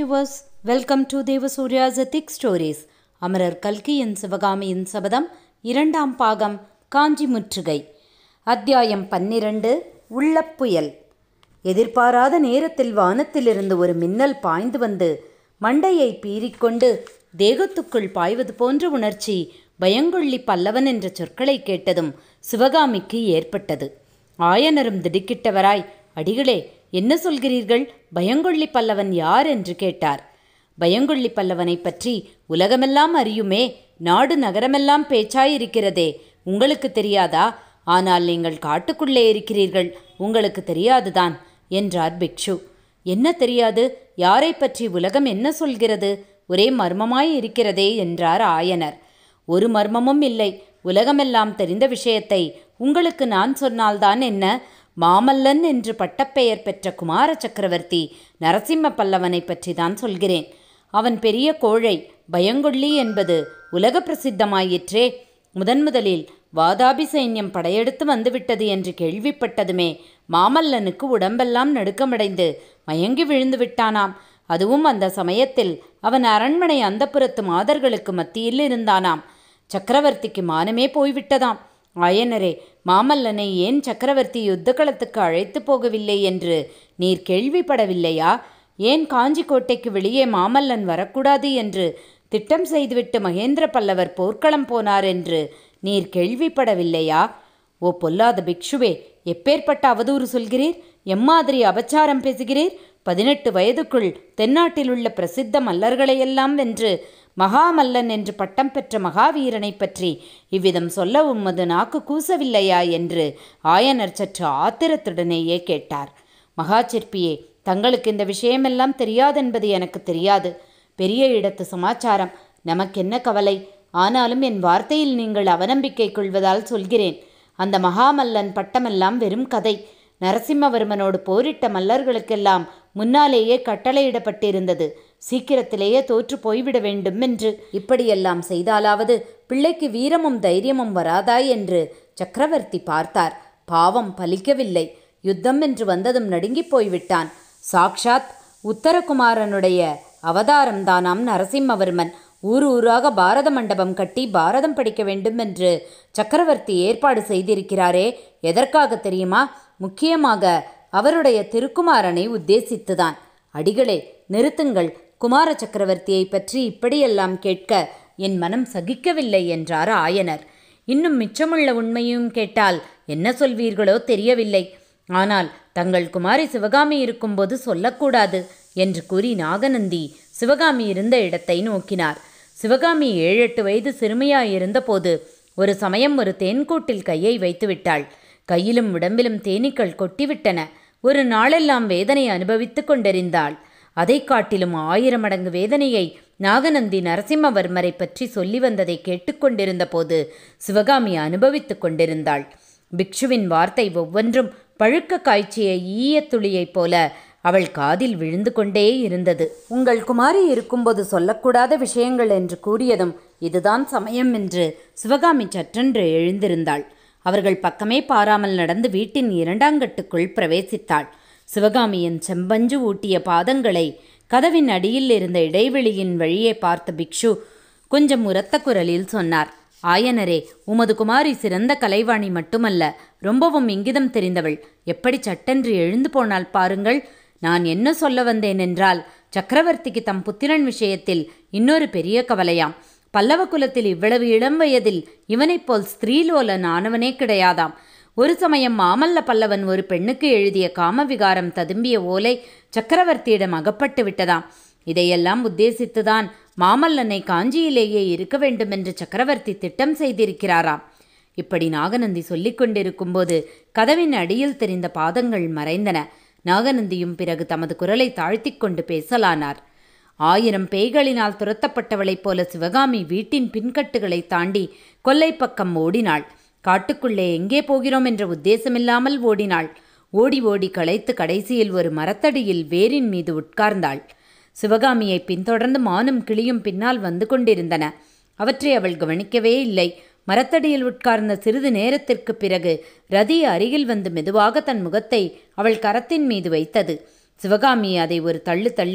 viewers welcome to Devasurya's ethic stories அமரர் கல்கியின் சிவகாமியின் சபதம் இரண்டாம் பாகம் காஞ்சி முற்றுகை அத்தியாயம் பன்னிரண்டு உள்ளப்புயல் எதிர்பாராத நேரத்தில் வானத்திலிருந்து ஒரு மின்னல் பாய்ந்து வந்து மண்டையை பீறிக்கொண்டு தேகத்துக்குள் பாய்வது போன்ற உணர்ச்சி பயங்கொள்ளி பல்லவன் என்ற சொற்களை கேட்டதும் சிவகாமிக்கு ஏற்பட்டது ஆயனரும் திடுக்கிட்டவராய் அடிகளே என்ன சொல்கிறீர்கள் பயங்கொள்ளி பல்லவன் யார் என்று கேட்டார் பயங்கொள்ளி பல்லவனை பற்றி உலகமெல்லாம் அறியுமே நாடு நகரமெல்லாம் பேச்சாயிருக்கிறதே உங்களுக்கு தெரியாதா ஆனால் நீங்கள் காட்டுக்குள்ளே இருக்கிறீர்கள் உங்களுக்கு தெரியாதுதான் என்றார் பிக்ஷு என்ன தெரியாது யாரை பற்றி உலகம் என்ன சொல்கிறது ஒரே மர்மமாய் இருக்கிறதே என்றார் ஆயனர் ஒரு மர்மமும் இல்லை உலகமெல்லாம் தெரிந்த விஷயத்தை உங்களுக்கு நான் சொன்னால்தான் என்ன மாமல்லன் என்று பட்டப்பெயர் பெற்ற குமார சக்கரவர்த்தி நரசிம்ம பல்லவனை பற்றி தான் சொல்கிறேன் அவன் பெரிய கோழை பயங்கொள்ளி என்பது உலக பிரசித்தமாயிற்றே முதன் முதலில் வாதாபி சைன்யம் படையெடுத்து வந்துவிட்டது என்று கேள்விப்பட்டதுமே மாமல்லனுக்கு உடம்பெல்லாம் நடுக்கமடைந்து மயங்கி விழுந்து விட்டானாம் அதுவும் அந்த சமயத்தில் அவன் அரண்மனை அந்தப்புறத்து மாதர்களுக்கு மத்தியில் இருந்தானாம் சக்கரவர்த்திக்கு மானமே போய்விட்டதாம் ஆயனரே மாமல்லனை ஏன் சக்கரவர்த்தி யுத்தகளத்துக்கு அழைத்து போகவில்லை என்று நீர் கேள்விப்படவில்லையா ஏன் காஞ்சி கோட்டைக்கு வெளியே மாமல்லன் வரக்கூடாது என்று திட்டம் செய்துவிட்டு மகேந்திர பல்லவர் போர்க்களம் போனார் என்று நீர் கேள்விப்படவில்லையா ஓ பொல்லாத பிக்ஷுவே எப்பேற்பட்ட அவதூறு சொல்கிறீர் எம்மாதிரி அபச்சாரம் பேசுகிறீர் பதினெட்டு வயதுக்குள் தென்னாட்டில் உள்ள பிரசித்த மல்லர்களையெல்லாம் வென்று மகாமல்லன் என்று பட்டம் பெற்ற மகாவீரனை பற்றி இவ்விதம் சொல்ல உமது நாக்கு கூசவில்லையா என்று ஆயனர் சற்று ஆத்திரத்துடனேயே கேட்டார் மகாச்சிற்பியே தங்களுக்கு இந்த விஷயமெல்லாம் தெரியாதென்பது எனக்கு தெரியாது பெரிய இடத்து சமாச்சாரம் நமக்கென்ன கவலை ஆனாலும் என் வார்த்தையில் நீங்கள் அவநம்பிக்கை கொள்வதால் சொல்கிறேன் அந்த மகாமல்லன் பட்டமெல்லாம் வெறும் கதை நரசிம்மவர்மனோடு போரிட்ட மல்லர்களுக்கெல்லாம் முன்னாலேயே கட்டளையிடப்பட்டிருந்தது சீக்கிரத்திலேயே தோற்று போய்விட வேண்டும் என்று இப்படியெல்லாம் செய்தாலாவது பிள்ளைக்கு வீரமும் தைரியமும் வராதா என்று சக்கரவர்த்தி பார்த்தார் பாவம் பலிக்கவில்லை யுத்தம் என்று வந்ததும் நடுங்கிப் போய்விட்டான் சாக்ஷாத் உத்தரகுமாரனுடைய அவதாரம்தானாம் நரசிம்மவர்மன் ஊர் ஊராக பாரத மண்டபம் கட்டி பாரதம் படிக்க வேண்டும் என்று சக்கரவர்த்தி ஏற்பாடு செய்திருக்கிறாரே எதற்காக தெரியுமா முக்கியமாக அவருடைய திருக்குமாரனை உத்தேசித்துதான் அடிகளே நிறுத்துங்கள் குமார சக்கரவர்த்தியை பற்றி இப்படியெல்லாம் கேட்க என் மனம் சகிக்கவில்லை என்றார் ஆயனர் இன்னும் மிச்சமுள்ள உண்மையும் கேட்டால் என்ன சொல்வீர்களோ தெரியவில்லை ஆனால் தங்கள் குமாரி சிவகாமி இருக்கும்போது சொல்லக்கூடாது என்று கூறி நாகநந்தி சிவகாமி இருந்த இடத்தை நோக்கினார் சிவகாமி ஏழெட்டு வயது சிறுமியாயிருந்தபோது ஒரு சமயம் ஒரு தேன்கூட்டில் கையை வைத்து விட்டாள் கையிலும் உடம்பிலும் தேனீக்கள் கொட்டிவிட்டன ஒரு நாளெல்லாம் வேதனை அனுபவித்துக் கொண்டிருந்தாள் அதை காட்டிலும் ஆயிரம் மடங்கு வேதனையை நாகநந்தி நரசிம்மவர்மரை பற்றி சொல்லி வந்ததை கேட்டுக்கொண்டிருந்த போது சிவகாமி அனுபவித்துக் கொண்டிருந்தாள் பிக்ஷுவின் வார்த்தை ஒவ்வொன்றும் பழுக்க காய்ச்சிய ஈயத் துளியைப் போல அவள் காதில் விழுந்து கொண்டே இருந்தது உங்கள் குமாரி இருக்கும்போது சொல்லக்கூடாத விஷயங்கள் என்று கூறியதும் இதுதான் சமயம் என்று சிவகாமி சற்றென்று எழுந்திருந்தாள் அவர்கள் பக்கமே பாராமல் நடந்து வீட்டின் இரண்டாங்கட்டுக்குள் பிரவேசித்தாள் சிவகாமியின் செம்பஞ்சு ஊட்டிய பாதங்களை கதவின் அடியில் இருந்த இடைவெளியின் வழியே பார்த்த பிக்ஷு கொஞ்சம் உரத்த குரலில் சொன்னார் ஆயனரே உமது குமாரி சிறந்த கலைவாணி மட்டுமல்ல ரொம்பவும் இங்கிதம் தெரிந்தவள் எப்படி சட்டென்று எழுந்து போனால் பாருங்கள் நான் என்ன சொல்ல வந்தேன் என்றால் சக்கரவர்த்திக்கு தம் புத்திரன் விஷயத்தில் இன்னொரு பெரிய கவலையாம் பல்லவ குலத்தில் இவ்வளவு இளம் வயதில் இவனைப் போல் ஸ்திரீலோலன் ஆனவனே கிடையாதாம் ஒரு சமயம் மாமல்ல பல்லவன் ஒரு பெண்ணுக்கு எழுதிய காமவிகாரம் ததும்பிய ஓலை சக்கரவர்த்தியிடம் அகப்பட்டு விட்டதாம் இதையெல்லாம் உத்தேசித்துதான் மாமல்லனை காஞ்சியிலேயே இருக்க வேண்டுமென்று சக்கரவர்த்தி திட்டம் செய்திருக்கிறாராம் இப்படி நாகநந்தி சொல்லிக் கொண்டிருக்கும்போது கதவின் அடியில் தெரிந்த பாதங்கள் மறைந்தன நாகநந்தியும் பிறகு தமது குரலை தாழ்த்திக் கொண்டு பேசலானார் ஆயிரம் பேய்களினால் துரத்தப்பட்டவளைப் போல சிவகாமி வீட்டின் பின்கட்டுகளை தாண்டி கொல்லை பக்கம் ஓடினாள் காட்டுக்குள்ளே எங்கே போகிறோம் என்ற உத்தேசமில்லாமல் ஓடினாள் ஓடி ஓடி களைத்து கடைசியில் ஒரு மரத்தடியில் வேரின் மீது உட்கார்ந்தாள் சிவகாமியை பின்தொடர்ந்து மானும் கிளியும் பின்னால் வந்து கொண்டிருந்தன அவற்றை அவள் கவனிக்கவே இல்லை மரத்தடியில் உட்கார்ந்த சிறிது நேரத்திற்கு பிறகு ரதி அருகில் வந்து மெதுவாக தன் முகத்தை அவள் கரத்தின் மீது வைத்தது சிவகாமி அதை ஒரு தள்ளு தள்ளி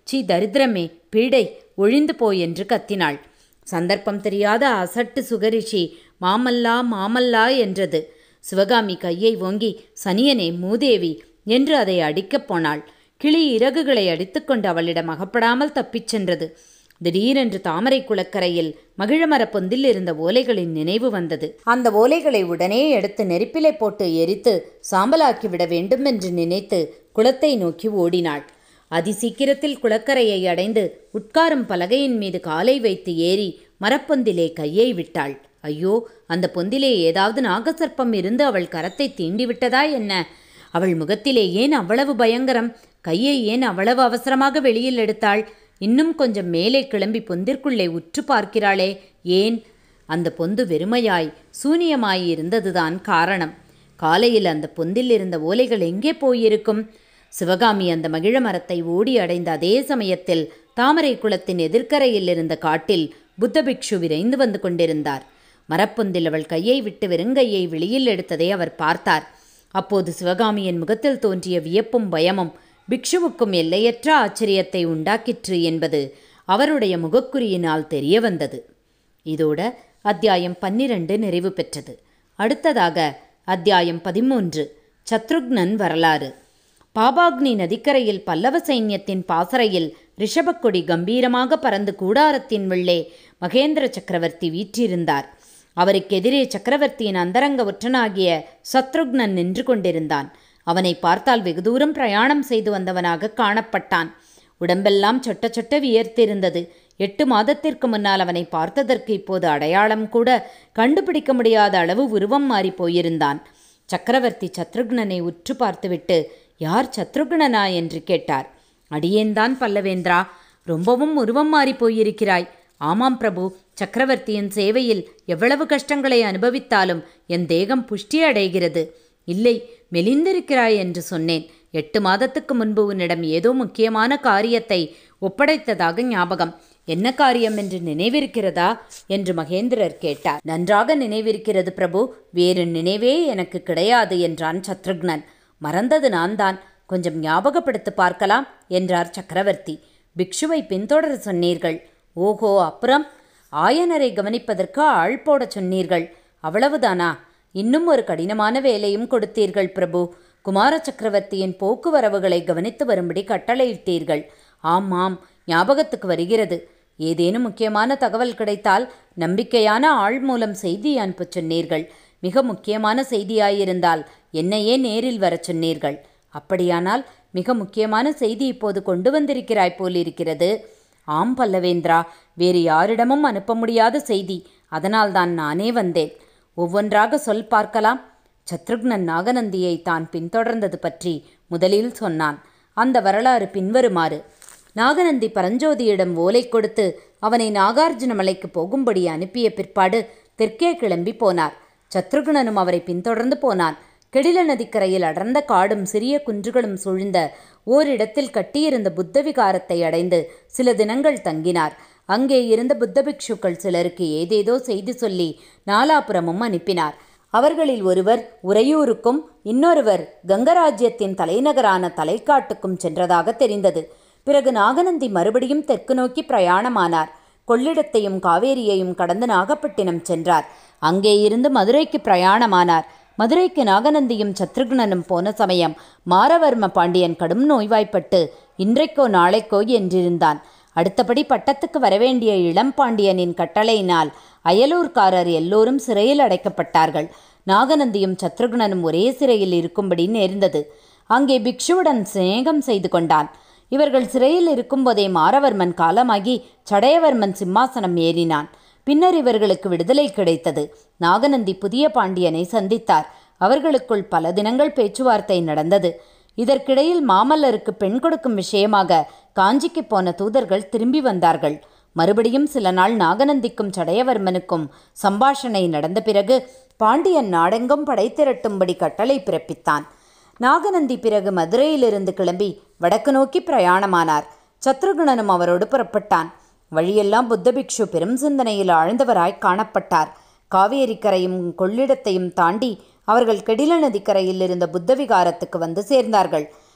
சீ தரித்திரமே பீடை ஒழிந்து போய் என்று கத்தினாள் சந்தர்ப்பம் தெரியாத அசட்டு சுகரிஷி மாமல்லா மாமல்லா என்றது சிவகாமி கையை ஓங்கி சனியனே மூதேவி என்று அதை அடிக்கப் போனாள் கிளி இறகுகளை அடித்துக்கொண்டு அவளிடம் அகப்படாமல் தப்பிச் சென்றது திடீரென்று தாமரை குளக்கரையில் மகிழமரப் பொந்தில் இருந்த ஓலைகளின் நினைவு வந்தது அந்த ஓலைகளை உடனே எடுத்து நெருப்பிலை போட்டு எரித்து சாம்பலாக்கி விட வேண்டும் என்று நினைத்து குளத்தை நோக்கி ஓடினாள் அதிசீக்கிரத்தில் குளக்கரையை அடைந்து உட்காரும் பலகையின் மீது காலை வைத்து ஏறி மரப்பொந்திலே கையை விட்டாள் ஐயோ அந்த பொந்திலே ஏதாவது நாகசர்ப்பம் இருந்து அவள் கரத்தை தீண்டிவிட்டதா என்ன அவள் முகத்திலே ஏன் அவ்வளவு பயங்கரம் கையை ஏன் அவ்வளவு அவசரமாக வெளியில் எடுத்தாள் இன்னும் கொஞ்சம் மேலே கிளம்பி பொந்திற்குள்ளே உற்று பார்க்கிறாளே ஏன் அந்த பொந்து வெறுமையாய் சூனியமாய் இருந்ததுதான் காரணம் காலையில் அந்த பொந்தில் இருந்த ஓலைகள் எங்கே போயிருக்கும் சிவகாமி அந்த மகிழ மரத்தை ஓடி அடைந்த அதே சமயத்தில் தாமரை குளத்தின் எதிர்க்கரையில் இருந்த காட்டில் புத்த பிக்ஷு விரைந்து வந்து கொண்டிருந்தார் மரப்பொந்தில் அவள் கையை விட்டு வெறுங்கையை வெளியில் எடுத்ததை அவர் பார்த்தார் அப்போது சிவகாமியின் முகத்தில் தோன்றிய வியப்பும் பயமும் பிக்ஷுவுக்கும் எல்லையற்ற ஆச்சரியத்தை உண்டாக்கிற்று என்பது அவருடைய முகக்குறியினால் தெரிய வந்தது இதோட அத்தியாயம் பன்னிரண்டு நிறைவு பெற்றது அடுத்ததாக அத்தியாயம் பதிமூன்று சத்ருக்னன் வரலாறு பாபாக்னி நதிக்கரையில் பல்லவ சைன்யத்தின் பாசறையில் ரிஷபக்கொடி கம்பீரமாக பறந்து கூடாரத்தின் உள்ளே மகேந்திர சக்கரவர்த்தி வீற்றிருந்தார் அவருக்கு எதிரே சக்கரவர்த்தியின் அந்தரங்க ஒற்றனாகிய சத்ருக்னன் நின்று கொண்டிருந்தான் அவனை பார்த்தால் வெகு தூரம் பிரயாணம் செய்து வந்தவனாக காணப்பட்டான் உடம்பெல்லாம் சொட்ட சொட்ட வியர்த்திருந்தது எட்டு மாதத்திற்கு முன்னால் அவனை பார்த்ததற்கு இப்போது அடையாளம் கூட கண்டுபிடிக்க முடியாத அளவு உருவம் மாறி போயிருந்தான் சக்கரவர்த்தி சத்ருக்னனை உற்று பார்த்துவிட்டு யார் சத்ருக்னனா என்று கேட்டார் அடியேன்தான் பல்லவேந்திரா ரொம்பவும் உருவம் மாறி போயிருக்கிறாய் ஆமாம் பிரபு சக்கரவர்த்தியின் சேவையில் எவ்வளவு கஷ்டங்களை அனுபவித்தாலும் என் தேகம் புஷ்டி அடைகிறது இல்லை மெலிந்திருக்கிறாய் என்று சொன்னேன் எட்டு மாதத்துக்கு முன்பு உன்னிடம் ஏதோ முக்கியமான காரியத்தை ஒப்படைத்ததாக ஞாபகம் என்ன காரியம் என்று நினைவிருக்கிறதா என்று மகேந்திரர் கேட்டார் நன்றாக நினைவிருக்கிறது பிரபு வேறு நினைவே எனக்கு கிடையாது என்றான் சத்ருக்னன் மறந்தது நான் தான் கொஞ்சம் ஞாபகப்படுத்தி பார்க்கலாம் என்றார் சக்கரவர்த்தி பிக்ஷுவை பின்தொடர சொன்னீர்கள் ஓஹோ அப்புறம் ஆயனரை கவனிப்பதற்கு ஆள் போடச் சொன்னீர்கள் அவ்வளவுதானா இன்னும் ஒரு கடினமான வேலையும் கொடுத்தீர்கள் பிரபு குமார சக்கரவர்த்தியின் போக்குவரவுகளை கவனித்து வரும்படி கட்டளையிட்டீர்கள் ஆமாம் ஞாபகத்துக்கு வருகிறது ஏதேனும் முக்கியமான தகவல் கிடைத்தால் நம்பிக்கையான ஆள் மூலம் செய்தி அனுப்பச் சொன்னீர்கள் மிக முக்கியமான செய்தியாயிருந்தால் என்னையே நேரில் வரச் சொன்னீர்கள் அப்படியானால் மிக முக்கியமான செய்தி இப்போது கொண்டு வந்திருக்கிறாய் போலிருக்கிறது ஆம் பல்லவேந்திரா வேறு யாரிடமும் அனுப்ப முடியாத செய்தி அதனால்தான் நானே வந்தேன் ஒவ்வொன்றாக சொல் பார்க்கலாம் சத்ருக்னன் நாகநந்தியை தான் பின்தொடர்ந்தது பற்றி முதலில் சொன்னான் அந்த வரலாறு பின்வருமாறு நாகநந்தி பரஞ்சோதியிடம் ஓலை கொடுத்து அவனை நாகார்ஜுன மலைக்கு போகும்படி அனுப்பிய பிற்பாடு தெற்கே கிளம்பி போனார் சத்ருகுணனும் அவரை பின்தொடர்ந்து போனான் கெடில நதிக்கரையில் அடர்ந்த காடும் சிறிய குன்றுகளும் சூழ்ந்த ஓரிடத்தில் கட்டியிருந்த புத்த விகாரத்தை அடைந்து சில தினங்கள் தங்கினார் அங்கே இருந்த புத்த பிக்ஷுக்கள் சிலருக்கு ஏதேதோ செய்தி சொல்லி நாலாபுரமும் அனுப்பினார் அவர்களில் ஒருவர் உறையூருக்கும் இன்னொருவர் கங்கராஜ்யத்தின் தலைநகரான தலைக்காட்டுக்கும் சென்றதாக தெரிந்தது பிறகு நாகநந்தி மறுபடியும் தெற்கு நோக்கி பிரயாணமானார் கொள்ளிடத்தையும் காவேரியையும் கடந்து நாகப்பட்டினம் சென்றார் அங்கே இருந்து மதுரைக்கு பிரயாணமானார் மதுரைக்கு நாகநந்தியும் சத்ருக்னனும் போன சமயம் மாரவர்ம பாண்டியன் கடும் நோய்வாய்ப்பட்டு இன்றைக்கோ நாளைக்கோ என்றிருந்தான் அடுத்தபடி பட்டத்துக்கு வரவேண்டிய இளம் பாண்டியனின் கட்டளையினால் அயலூர்காரர் எல்லோரும் சிறையில் அடைக்கப்பட்டார்கள் நாகநந்தியும் சத்ருக்னனும் ஒரே சிறையில் இருக்கும்படி நேர்ந்தது அங்கே பிக்ஷுவுடன் சிநேகம் செய்து கொண்டான் இவர்கள் சிறையில் இருக்கும்போதே மாரவர்மன் காலமாகி சடையவர்மன் சிம்மாசனம் ஏறினான் பின்னர் இவர்களுக்கு விடுதலை கிடைத்தது நாகநந்தி புதிய பாண்டியனை சந்தித்தார் அவர்களுக்குள் பல தினங்கள் பேச்சுவார்த்தை நடந்தது இதற்கிடையில் மாமல்லருக்கு பெண் கொடுக்கும் விஷயமாக காஞ்சிக்கு போன தூதர்கள் திரும்பி வந்தார்கள் மறுபடியும் சில நாள் நாகநந்திக்கும் சடையவர்மனுக்கும் சம்பாஷணை நடந்த பிறகு பாண்டியன் நாடெங்கும் படை திரட்டும்படி கட்டளை பிறப்பித்தான் நாகநந்தி பிறகு மதுரையிலிருந்து கிளம்பி வடக்கு நோக்கி பிரயாணமானார் சத்ருகுணனும் அவரோடு புறப்பட்டான் வழியெல்லாம் புத்த பிக்ஷு பெரும் சிந்தனையில் ஆழ்ந்தவராய் காணப்பட்டார் காவேரி கரையும் கொள்ளிடத்தையும் தாண்டி அவர்கள் கெடில நதிக்கரையில் இருந்த புத்த விகாரத்துக்கு வந்து சேர்ந்தார்கள்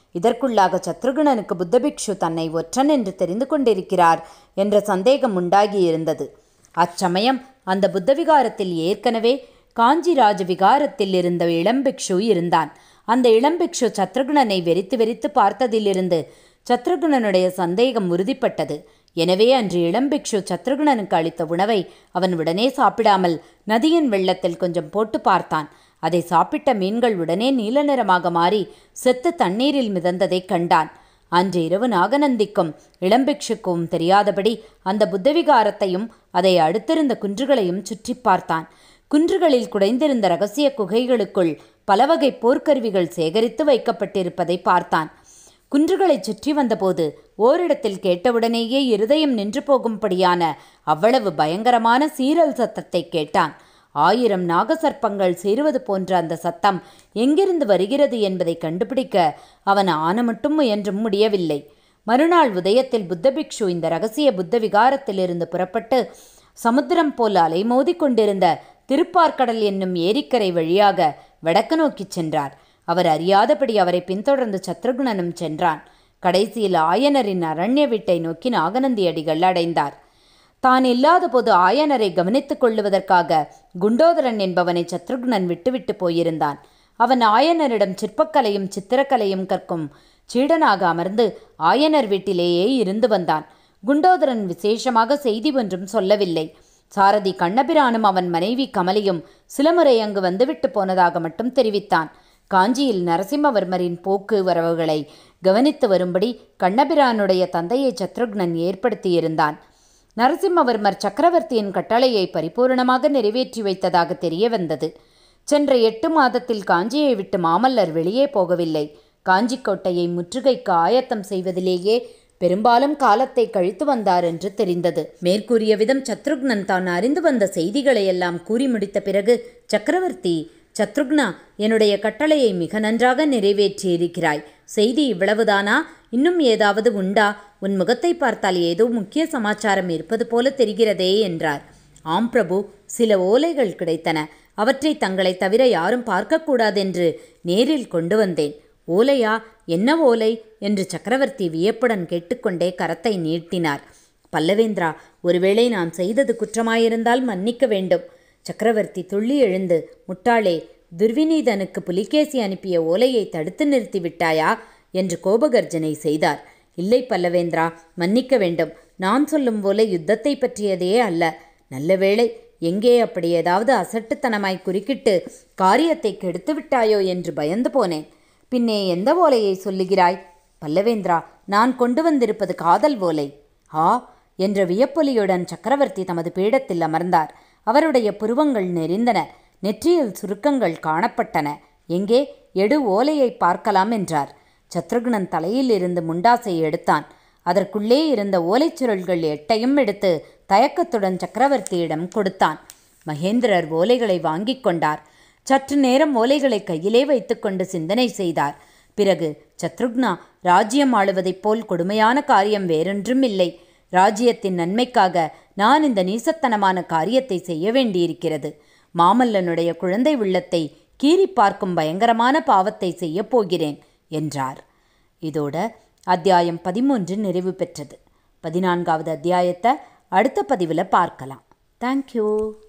இதற்குள்ளாக சத்ருகுணனுக்கு புத்தபிக்ஷு தன்னை ஒற்றன் என்று தெரிந்து கொண்டிருக்கிறார் என்ற சந்தேகம் உண்டாகியிருந்தது அச்சமயம் அந்த புத்த விகாரத்தில் ஏற்கனவே காஞ்சிராஜ விகாரத்தில் இருந்த இளம்பிக்ஷு இருந்தான் அந்த இளம்பிக்ஷு சத்ருகுணனை வெறித்து வெறித்து பார்த்ததிலிருந்து சத்ருகுணனுடைய சந்தேகம் உறுதிப்பட்டது எனவே அன்று இளம்பிக்ஷு சத்ருகுணனுக்கு அளித்த உணவை அவன் உடனே சாப்பிடாமல் நதியின் வெள்ளத்தில் கொஞ்சம் போட்டு பார்த்தான் அதை சாப்பிட்ட மீன்கள் உடனே நீல நிறமாக மாறி செத்து தண்ணீரில் மிதந்ததைக் கண்டான் அன்று இரவு நாகநந்திக்கும் இளம்பிக்ஷுக்கும் தெரியாதபடி அந்த புத்தவிகாரத்தையும் அதை அடுத்திருந்த குன்றுகளையும் சுற்றி பார்த்தான் குன்றுகளில் குடைந்திருந்த ரகசிய குகைகளுக்குள் பலவகை போர்க்கருவிகள் சேகரித்து வைக்கப்பட்டிருப்பதை பார்த்தான் குன்றுகளைச் சுற்றி வந்தபோது ஓரிடத்தில் கேட்டவுடனேயே இருதயம் நின்று போகும்படியான அவ்வளவு பயங்கரமான சீரல் சத்தத்தை கேட்டான் ஆயிரம் நாகசர்ப்பங்கள் சேருவது போன்ற அந்த சத்தம் எங்கிருந்து வருகிறது என்பதை கண்டுபிடிக்க அவன் ஆன மட்டும் முயன்றும் முடியவில்லை மறுநாள் உதயத்தில் புத்தபிக்ஷு இந்த ரகசிய புத்த விகாரத்திலிருந்து புறப்பட்டு சமுத்திரம் போல் அலைமோதி கொண்டிருந்த திருப்பார்க்கடல் என்னும் ஏரிக்கரை வழியாக வடக்கு நோக்கிச் சென்றார் அவர் அறியாதபடி அவரை பின்தொடர்ந்து சத்ருகுணனும் சென்றான் கடைசியில் ஆயனரின் அரண்ய வீட்டை நோக்கி நாகநந்தி அடிகள் அடைந்தார் தான் இல்லாத போது ஆயனரை கவனித்துக் கொள்ளுவதற்காக குண்டோதரன் என்பவனை சத்ருக்னன் விட்டுவிட்டு போயிருந்தான் அவன் ஆயனரிடம் சிற்பக்கலையும் சித்திரக்கலையும் கற்கும் சீடனாக அமர்ந்து ஆயனர் வீட்டிலேயே இருந்து வந்தான் குண்டோதரன் விசேஷமாக செய்தி ஒன்றும் சொல்லவில்லை சாரதி கண்ணபிரானும் அவன் மனைவி கமலியும் சிலமுறை அங்கு வந்துவிட்டு போனதாக மட்டும் தெரிவித்தான் காஞ்சியில் நரசிம்மவர்மரின் போக்கு வரவுகளை கவனித்து வரும்படி கண்ணபிரானுடைய தந்தையை சத்ருக்னன் ஏற்படுத்தியிருந்தான் நரசிம்மவர்மர் சக்கரவர்த்தியின் கட்டளையை பரிபூர்ணமாக நிறைவேற்றி வைத்ததாக தெரிய வந்தது சென்ற எட்டு மாதத்தில் காஞ்சியை விட்டு மாமல்லர் வெளியே போகவில்லை காஞ்சிக்கோட்டையை முற்றுகைக்கு ஆயத்தம் செய்வதிலேயே பெரும்பாலும் காலத்தை கழித்து வந்தார் என்று தெரிந்தது மேற்கூறிய விதம் சத்ருக்னன் தான் அறிந்து வந்த செய்திகளையெல்லாம் கூறி முடித்த பிறகு சக்கரவர்த்தி சத்ருக்னா என்னுடைய கட்டளையை மிக நன்றாக நிறைவேற்றியிருக்கிறாய் செய்தி இவ்வளவுதானா இன்னும் ஏதாவது உண்டா உன் முகத்தை பார்த்தால் ஏதோ முக்கிய சமாச்சாரம் இருப்பது போல தெரிகிறதே என்றார் ஆம் பிரபு சில ஓலைகள் கிடைத்தன அவற்றை தங்களை தவிர யாரும் பார்க்கக்கூடாதென்று நேரில் கொண்டு வந்தேன் ஓலையா என்ன ஓலை என்று சக்கரவர்த்தி வியப்புடன் கேட்டுக்கொண்டே கரத்தை நீட்டினார் பல்லவேந்திரா ஒருவேளை நான் செய்தது குற்றமாயிருந்தால் மன்னிக்க வேண்டும் சக்கரவர்த்தி துள்ளி எழுந்து முட்டாளே துர்விநீதனுக்கு புலிகேசி அனுப்பிய ஓலையை தடுத்து நிறுத்தி விட்டாயா என்று கோபகர்ஜனை செய்தார் இல்லை பல்லவேந்திரா மன்னிக்க வேண்டும் நான் சொல்லும் ஓலை யுத்தத்தை பற்றியதே அல்ல நல்ல வேளை எங்கே அப்படி ஏதாவது அசட்டுத்தனமாய் குறுக்கிட்டு காரியத்தை கெடுத்து விட்டாயோ என்று பயந்து போனேன் பின்னே எந்த ஓலையை சொல்லுகிறாய் பல்லவேந்திரா நான் கொண்டு வந்திருப்பது காதல் ஓலை ஆ என்ற வியப்பொலியுடன் சக்கரவர்த்தி தமது பீடத்தில் அமர்ந்தார் அவருடைய புருவங்கள் நெறிந்தன நெற்றியில் சுருக்கங்கள் காணப்பட்டன எங்கே எடு ஓலையை பார்க்கலாம் என்றார் சத்ருகுணன் தலையில் இருந்து முண்டாசை எடுத்தான் அதற்குள்ளே இருந்த ஓலைச்சுருள்கள் எட்டையும் எடுத்து தயக்கத்துடன் சக்கரவர்த்தியிடம் கொடுத்தான் மகேந்திரர் ஓலைகளை வாங்கிக் கொண்டார் சற்று நேரம் ஓலைகளை கையிலே வைத்துக்கொண்டு சிந்தனை செய்தார் பிறகு சத்ருக்னா ராஜ்யம் ஆளுவதைப் போல் கொடுமையான காரியம் வேறொன்றும் இல்லை ராஜ்யத்தின் நன்மைக்காக நான் இந்த நீசத்தனமான காரியத்தை செய்ய வேண்டியிருக்கிறது மாமல்லனுடைய குழந்தை உள்ளத்தை கீறி பார்க்கும் பயங்கரமான பாவத்தை செய்யப் போகிறேன் என்றார் இதோட அத்தியாயம் பதிமூன்று நிறைவு பெற்றது பதினான்காவது அத்தியாயத்தை அடுத்த பதிவில் பார்க்கலாம் தேங்க்யூ